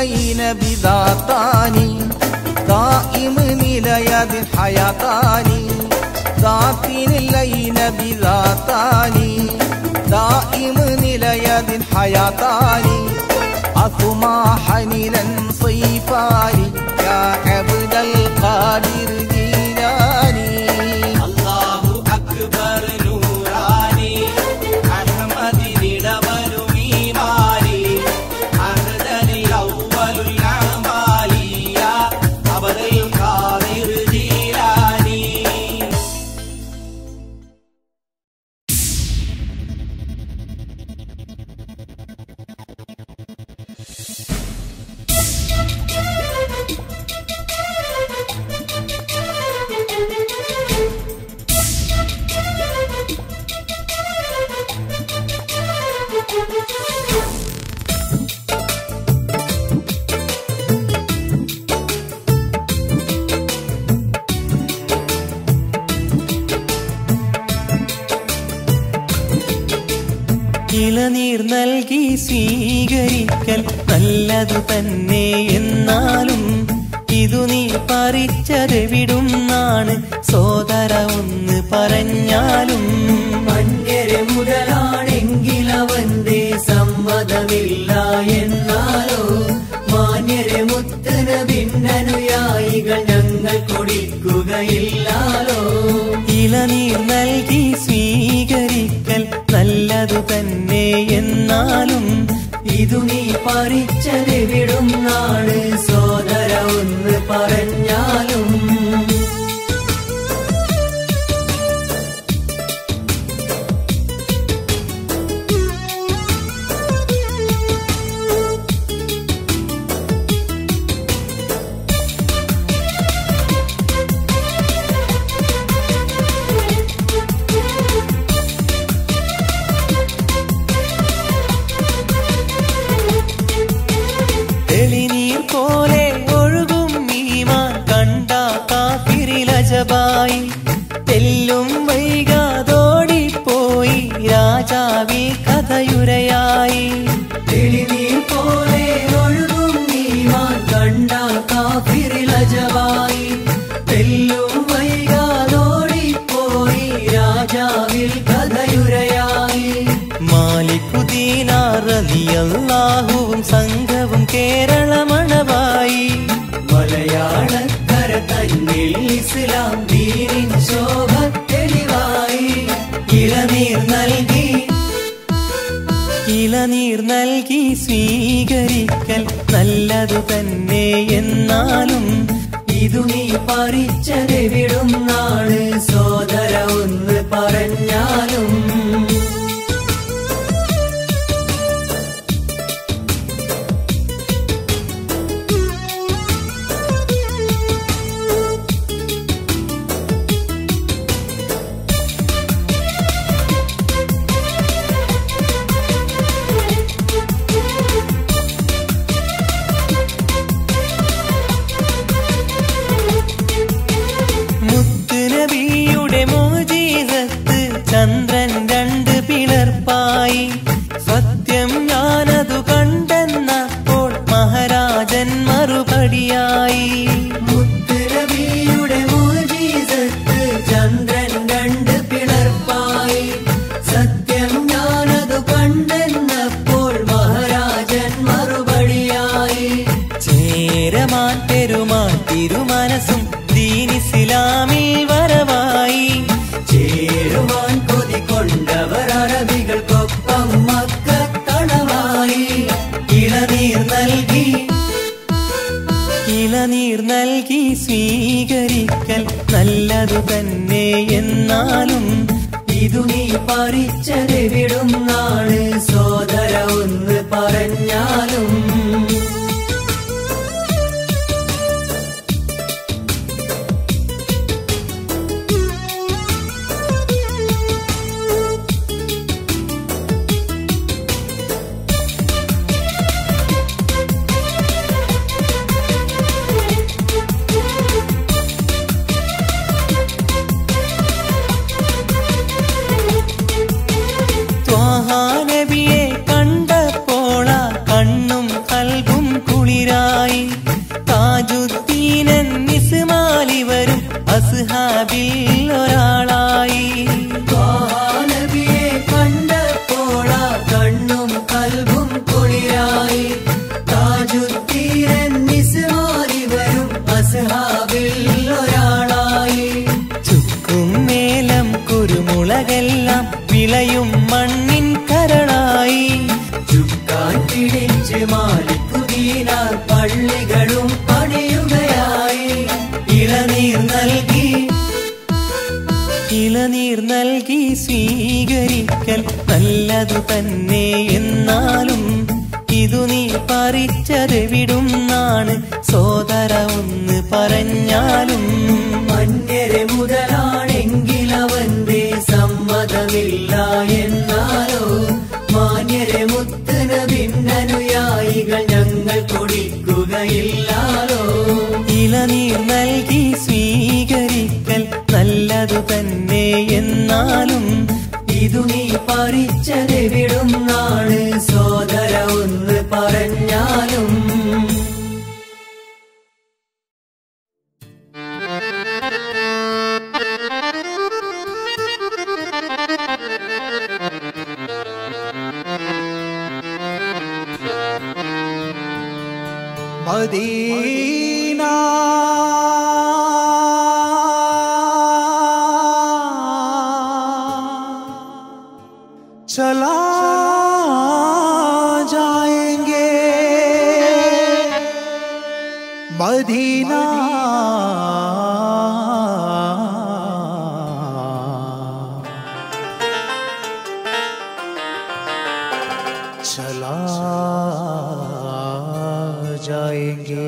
ബിദാത്താനി ദായിമിനിലയത് ഹയാത്താനി ദാത്തിനില്ലൈന ബിദാത്താനി ദായിമിനിലയത് ഹയാത്താനി أطماحني صيفاني يا عبد القادر جيلاني അല്ലാഹു അക്ബർ നൂറാനി അഹ്മദിനിടവരും ഈമാനി അഹ്ദനിൽ അവ്വലുൽ അമാലിയ അബദൽ ഖാദിർ ജീലാനി ഇളനീർ നൽകി സ്വീകരിക്കൽ നല്ലതു തന്നെ എന്നാലും ഇതു നീ പറിച്ചതെവിടുന്നാണ് സോദര ഒന്ന് പറഞ്ഞാലും മഞ്ഞരെ മുതലാണെങ്കിൽ അവന്റെ സമ്മതമില്ല എന്നാലോ മാന്യരെ മുത്തന ഭിന്നനുയായികൾ ഞങ്ങൾ കൊടുക്കുകയില്ലാലോ ഇളനീർ നൽകി സ്വീകരിക്കൽ നല്ലതു തന്നെ എന്നാലും ഇതു നീ പറിച്ചതെവിടും നാട് സോദര ഒന്ന് പറഞ്ഞാലും തെളിനീർ പോലെ ഒഴുകും ഈമാൻ കണ്ട കാത്തിരിലജബായി തെല്ലും വൈകാതോടിപ്പോയി രാജാവി കഥയുരയായി തെളിനീർ പോലെ ഒഴുകും നീമാൻ കണ്ട കാഫിറിലജവായി തെല്ലും വൈകാതോടിപ്പോയി രാജാവിൽ കഥയുരയായി മാലിക്കുദീനാറിയല്ലാഹുവും സംഘവും കേരളമണവായി മലയാളക്കര തന്നിൽ ഇസ്ലാം ദീനിൻ ശോഭ തെളിവായി ഇളനീർ നൽകി ഇളനീർ നൽകി സ്വീകരിക്കൽ നല്ലതു തന്നെ എന്നാലും ഇതു നീ പറിച്ചതെവിടും നാട് സോദര ഒന്ന് പറഞ്ഞാലും മുത്തുനബിയുടെ മോജീസത്ത് ചന്ദ്രൻ രണ്ട് പിളർപ്പായി സത്യം ഞാനതു കണ്ടെന്നപ്പോൾ മഹാരാജൻ മറുപടിയായി മുത്തുനബിയുടെ മോജീസത്ത് ചന്ദ്രൻ രണ്ട് പിളർപ്പായി സത്യം ഞാനതു കണ്ടെന്നപ്പോൾ മഹാരാജൻ മറുപടിയായി ചേരമാൻ പെരുമാൻ തിരുമനസും ദീനിസ്ലാമിൽ വരവായി ചേരുവാൻ കൊതി കൊണ്ടവർ അറബികൾക്കൊപ്പം മക്കത്തണവായി ഇളനീർ നൽകി ഇളനീർ നൽകി സ്വീകരിക്കൽ നല്ലതു തന്നെ എന്നാലും ഇതു നീ പറിച്ചതെവിടും നാട് സോദര ഒന്ന് പറഞ്ഞാലും ത്വാഹാനബിയെ കണ്ടപ്പോള കണ്ണും കൽബും കുമ്മേലം കുരുമുളകെല്ലാം വിളയും മണ്ണിൻ കരളായി ചുക്കാൻ പിടിച്ച് മാലിക്കുതീനാർ പള്ളികളും പണിയുകയായി ഇളനീർ നൽകി ഇളനീർ നൽകി സ്വീകരിക്കൽ നല്ലതു തന്നെ എന്നാലും ഇതു നീ പറിച്ചതെവിടുന്നാണ് സോദര ഒന്ന് പറഞ്ഞാലും മഞ്ഞരെ മുതലാണെങ്കിൽ അവന്റെ സമ്മതമില്ല എന്നാലോ മാന്യരെ മുത്തന ഭിന്നനുയായികൾ ഞങ്ങൾ കൊടിക്കുകയില്ലാലോ ഇളനീർ നൽകി സ്വീകരിക്കൽ നല്ലതു തന്നെ എന്നാലും ഇതു നീ പറിച്ചതെവിടുന്നാണ് സോദര ഒന്ന് പറഞ്ഞാലും മദീന चला जाएंगे मदीना चला जाएंगे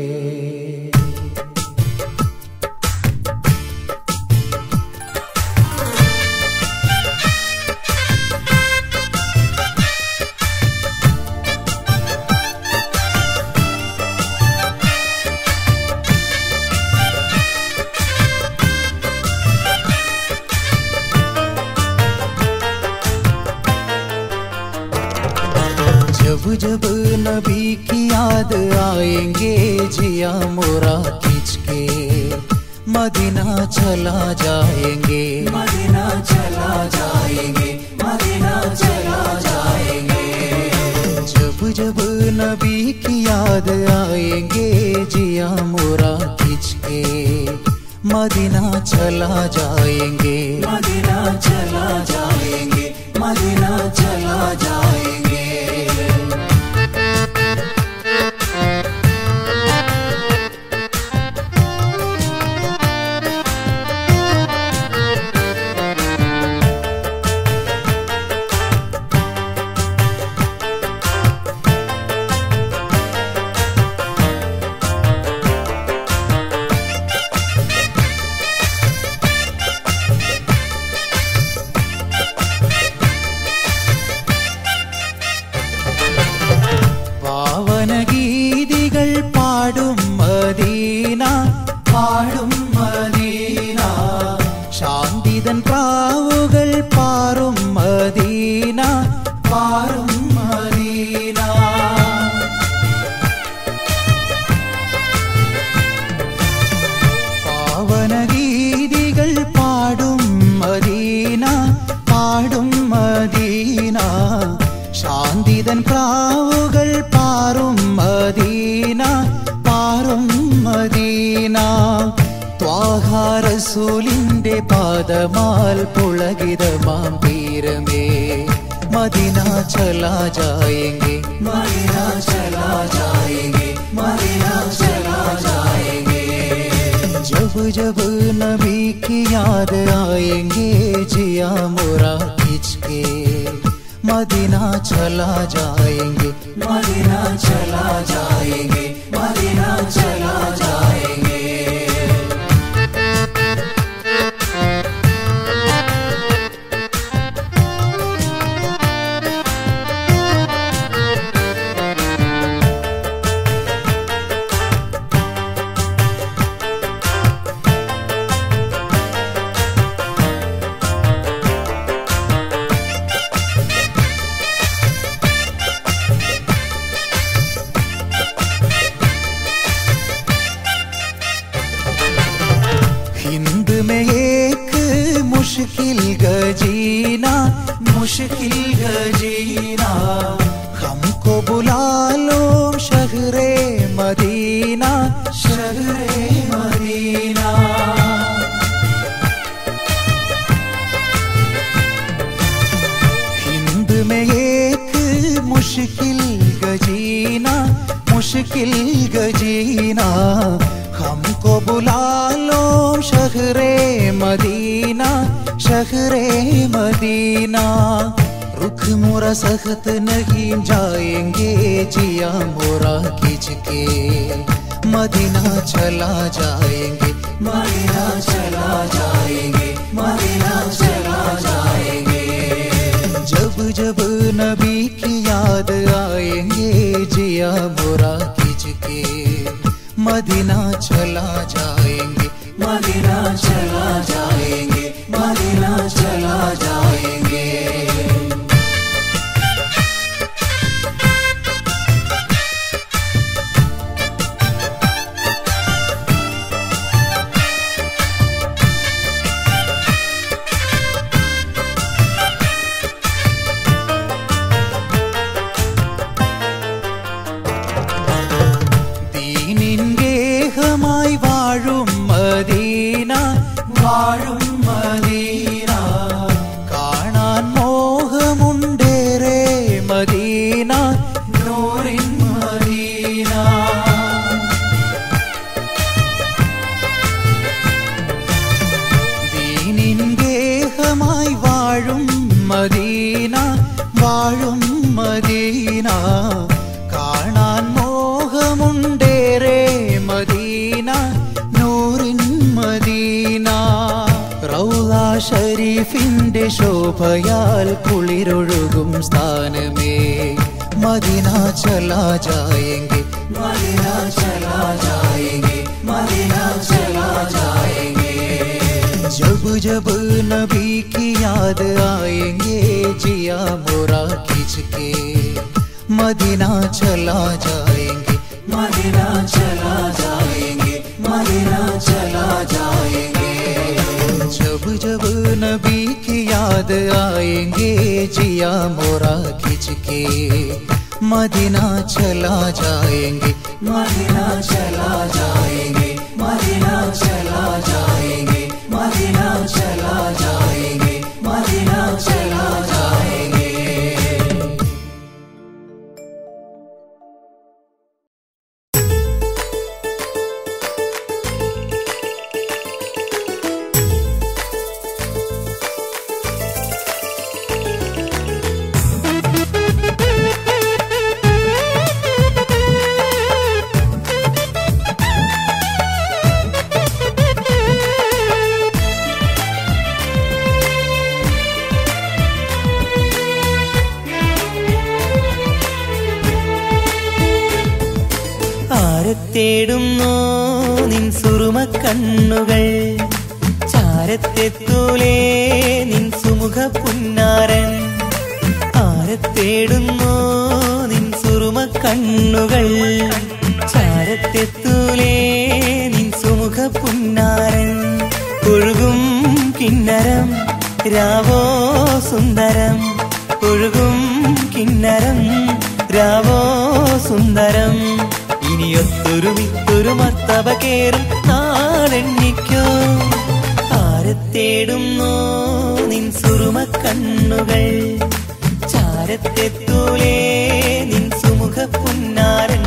जब जब नबी की याद आएंगे जिया मोरा खींच के मदीना चला जाएंगे मदीना चला जाएंगे मदीना चला जाएंगे जब जब नबी की याद आएंगे जिया मोरा खींच के मदीना चला जाएंगे मदीना चला जाएंगे मदीना चला जाएंगे പാവന ഗീതികൾ പാടും മദീന പാടും മദീന ശാന്തിതൻ പ്രാവുകൾ പാറും മദീന പാറും മദീന പാവന ഗീതികൾ പാടും മദീന പാടും മദീന ശാന്തിതൻ പ്രാവുകൾ പാറും മദീന പാറും മദീന ത്വാഹാരസൂലിന്റെ പാദമാൽ പുളകിതമാം തീരമേ മദീന ചലാ ജായെങ്കിൽ मदीना चला जाएंगे मदीना चला जाएंगे जब जब नबी की याद आएंगे जिया मोरा खींच के मदीना चला जाएंगे मदीना चला जाएंगे मदीना चला जाएंगे हिंद में एक मुश्किल गजीना मुश्किल गजीना हमको बुला लो शहरे मदीना शहरे मदीना मुश्किल गजीना हमको बुला लो शहरे मदीना शहरे मदीना रुख मोरा सख्त नहीं जाएंगे जिया मोरा खिंच के मदीना चला जाएंगे मदीना चला जाएंगे मदीना चला जाएंगे जब जब नबी की याद आएंगे जिया मोरा खिंच के मदीना चला जाएंगे मदीना चला जाएंगे मदीना चला जाएंगे ദീനിൻ ഗേഹമായി വാഴും മദീന വാഴും മദീന കാണാൻ മോഹമുണ്ടേറെ മദീന നൂറിൻ മദീന ദീനിൻ ഗേഹമായി വാഴും മദീന വാഴും മദീന കാണാൻ മോഹമുണ്ടേറെ മദീന നൂറിൻ മദീന റൗല ഷരീഫിന്റെ ശോഭയാൽ കുളിരൊഴുകും സ്ഥാനമേ മദീന ചലാ ജായെങ്കിൽ മദീന ചലാ ജായെങ്കിൽ മദീന ചലാ ജായെങ്കിൽ जब जब नबी की याद आएंगे जिया मोरा खींच के मदीना चला जाएंगे मदीना चला जाएंगे मदीना चला जाएंगे जब जब नबी की याद आएंगे जिया मोरा खींच के मदीना चला जाएंगे मदीना चला जाएंगे मदीना चला जाएंगे मदीना चला जाएंगे मदीना चला जाएंगे ആരെ തേടുന്നു നിൻ സുറുമ കണ്ണുകൾ ചാരത്തെത്തൂലേ നിൻ സുമുഖ പുന്നാരൻ ആരെ തേടുന്നു നിൻ സുറുമ കണ്ണുകൾ ചാരത്തെത്തൂലേ നിൻ സുമുഖ പുന്നാരൻ ഒഴുകും കിന്നരം രാവോ സുന്ദരം ഒഴുകും കിന്നരം രാവോ സുന്ദരം ഇനിയൊത്തൊരുമിത്തൊരു മർത്തവ കേറും നാളെണ്ണിക്കോ ആരെ തേടുന്നു നിൻ സുറുമ കണ്ണുകൾ ചാരത്തെത്തൂലേ നിൻ സുമുഖ പുന്നാരൻ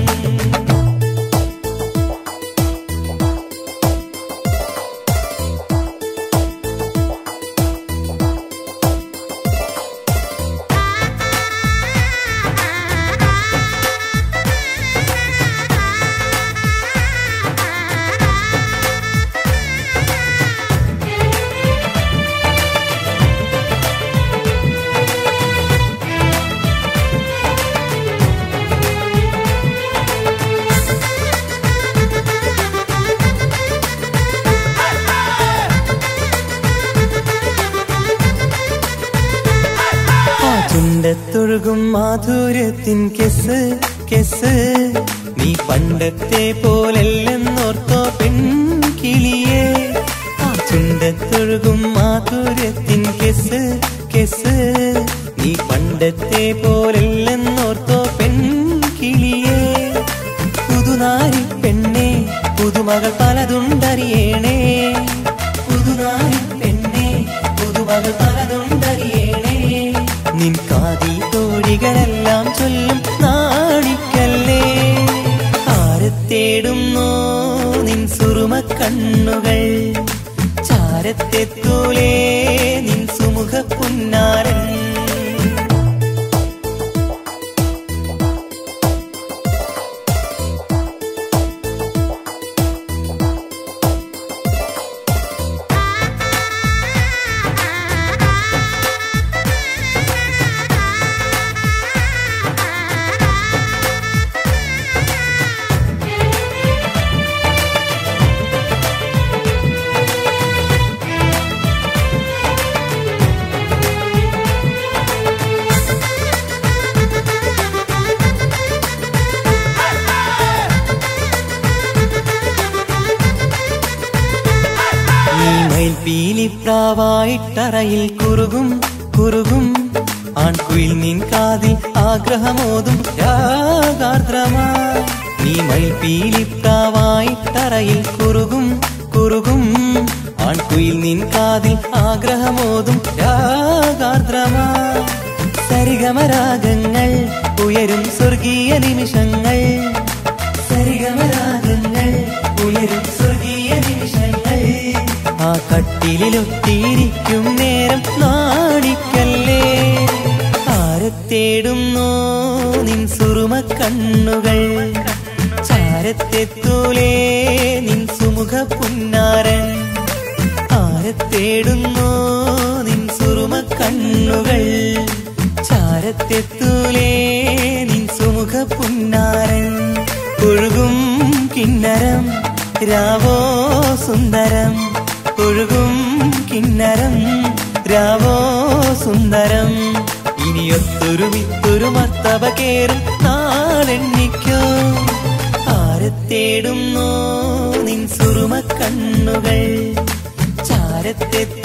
ആ ചുണ്ടത്തൊഴുകും മാധുര്യത്തിൻ കെസ് കെസ് നീ പണ്ടത്തെ പോലല്ലെന്നോർത്തോ പെൺകിളിയേ ആ ചുണ്ടത്തൊഴുകും മാധുര്യത്തിൻ കെസ് കെസ് നീ പണ്ടത്തെ പോലല്ലെന്നോർത്തോ പെൺകിളിയേ പുതുനാരി പെണ്ണെ പുതുമകൾ പലതുണ്ടറിയേണേ പുതുനാരി പെണ്ണെ പുതുമകൾ പലതുണ്ടറിയേണേ നിൻ കാതി തോഴികളെല്ലാം ചൊല്ലും നാണിക്കല്ലേ കണ്ണുകൾ ചാരത്തെത്തൂലേ നിൻ സുമുഖ പുന്നാരൻ നീ മയിൽപീലിപ്രാവായിട്ടറയിൽ കുറുകും കുറുകും ആൺകുയിൽ നിൻ കാതിൽ ആഗ്രഹമോതും രാഗാർദ്രമാ നീ മയിൽപീലിപ്രാവായിട്ടറയിൽ കുറുകും കുറുകും ആൺകുയിൽ നിൻ കാതിൽ ആഗ്രഹമോതും രാഗാർദ്രമാ സരിഗമരാഗങ്ങൾ ഉയരും സ്വർഗീയ നിമിഷങ്ങൾ സരിഗമരാഗങ്ങൾ ഉയരും സ്വർഗീയ നിമിഷങ്ങൾ ആ കട്ടിലൊത്തിയിരിക്കും നേരം നാണിക്കല്ലേ ആരത്തേടുന്നു നിൻ സുറുമ കണ്ണുകൾ ചാരത്തെത്തൂലേ നിൻ സുമുഖ പുന്നാരൻ ആരത്തേടുന്നു നിൻ സുറുമ കണ്ണുകൾ ചാരത്തെത്തൂലേ നിൻ സുമുഖ പുന്നാരൻ ഒഴുകും കിന്നരം രാവോ സുന്ദരം ഒഴുകും കിന്നരം രാവോ സുന്ദരം ഇനിയൊത്തൊരുമിത്തൊരു മർത്തവ കേറും നാളെണ്ണിക്കോ ആരത്തേടുന്നു നിൻ സുറുമ കണ്ണുകൾ ചാരത്തെത്തി